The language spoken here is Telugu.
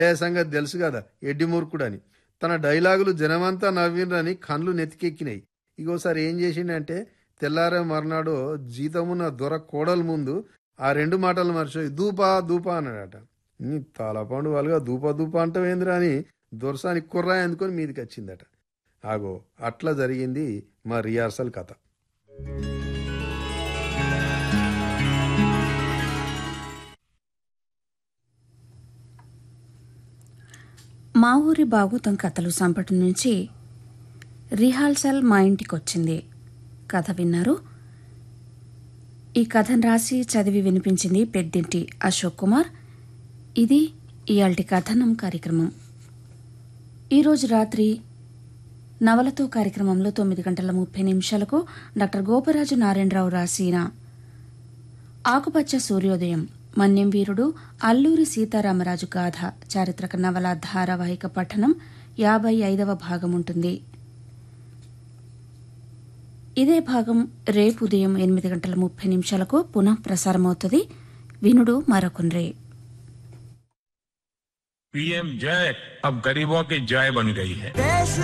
ఏ సంగతి తెలుసు కదా ఎడ్డి మూర్ఖుడని తన డైలాగులు జనమంతా నవ్వినరని కండ్లు నెత్తికెక్కినాయి ఇగోసారి ఏం చేసిండంటే తెల్లారే మర్నాడు జీతమున్న దొర కోడల ముందు ఆ రెండు మాటలు మర్చిపోయి దూపా దూపా అన్నాడట నీ తలపండు వాళ్ళుగా దూపా దూపా అంటావేంద్రా అని దొరసాని కుర్రా అందుకొని మీదికి వచ్చిందట ఆగో అట్లా జరిగింది మా రిహార్సల్ కథ మా ఊరి బాగూతం కథలు సంపటి నుంచి రిహార్సల్ మా ఇంటికి వచ్చింది కథ విన్నారు ఈ కథను రాసి చదివి వినిపించింది పెద్దింటి అశోక్ కుమార్ ఇది ఇయాల్టి కథనం కార్యక్రమం ఈరోజు రాత్రి నవలతో కార్యక్రమంలో తొమ్మిది గంటల ముప్పై నిమిషాలకు డాక్టర్ గోపరాజు నారాయణరావు రాసిన ఆకుపచ్చ సూర్యోదయం మన్యం వీరుడు అల్లూరి సీతారామరాజు గాథ చారిత్రక నవల ధారావాహిక పఠనం యాభై ఐదవ భాగం ఉంటుంది ఇదే భాగం రేపు ఉదయం ఎనిమిది గంటల ముప్పై నిమిషాలకు పునః ప్రసారమవుతుంది వినుడు మరొకన్రే पीएम जय अब गरीबों की जय बन गई है